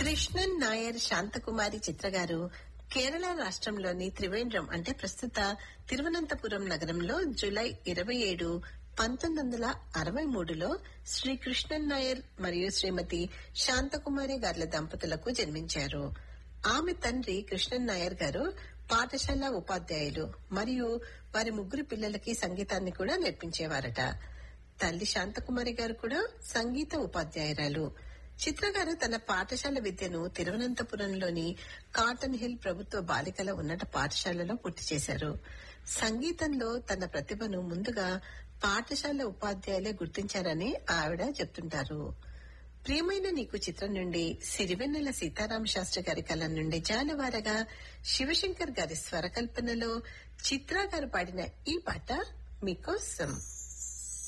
కృష్ణన్ నాయర్ శాంతకుమారి చిత్ర గారు కేరళ రాష్ట్రంలోని త్రివేంద్రం అంటే ప్రస్తుత తిరువనంతపురం నగరంలో జూలై ఇరవై ఏడు పంతొమ్మిది వందల అరవై మూడులో శ్రీ కృష్ణన్ నాయర్ మరియు శ్రీమతి శాంతకుమారి గార్ల దంపతులకు జన్మించారు ఆమె తండ్రి కృష్ణన్ నాయర్ గారు పాఠశాల ఉపాధ్యాయులు మరియు వారి ముగ్గురు పిల్లలకి సంగీతాన్ని కూడా నేర్పించేవారట తల్లి శాంతకుమారి గారు కూడా సంగీత ఉపాధ్యాయురాలు చిత్ర గారు తన పాఠశాల విద్యను తిరువనంతపురంలోని కాటన్ హిల్ ప్రభుత్వ బాలికల ఉన్నత పాఠశాలలో పూర్తి చేశారు సంగీతంలో తన ప్రతిభను ముందుగా పాఠశాల ఉపాధ్యాయులే గుర్తించారని ఆవిడ చెప్తుంటారు ప్రియమైన నీకు చిత్రం నుండి సిరివెన్నెల సీతారామ శాస్త్రి గారి కళ నుండి జానవారగా శివశంకర్ గారి స్వరకల్పనలో చిత్రా గారు పాడిన ఈ పాట మీకోసం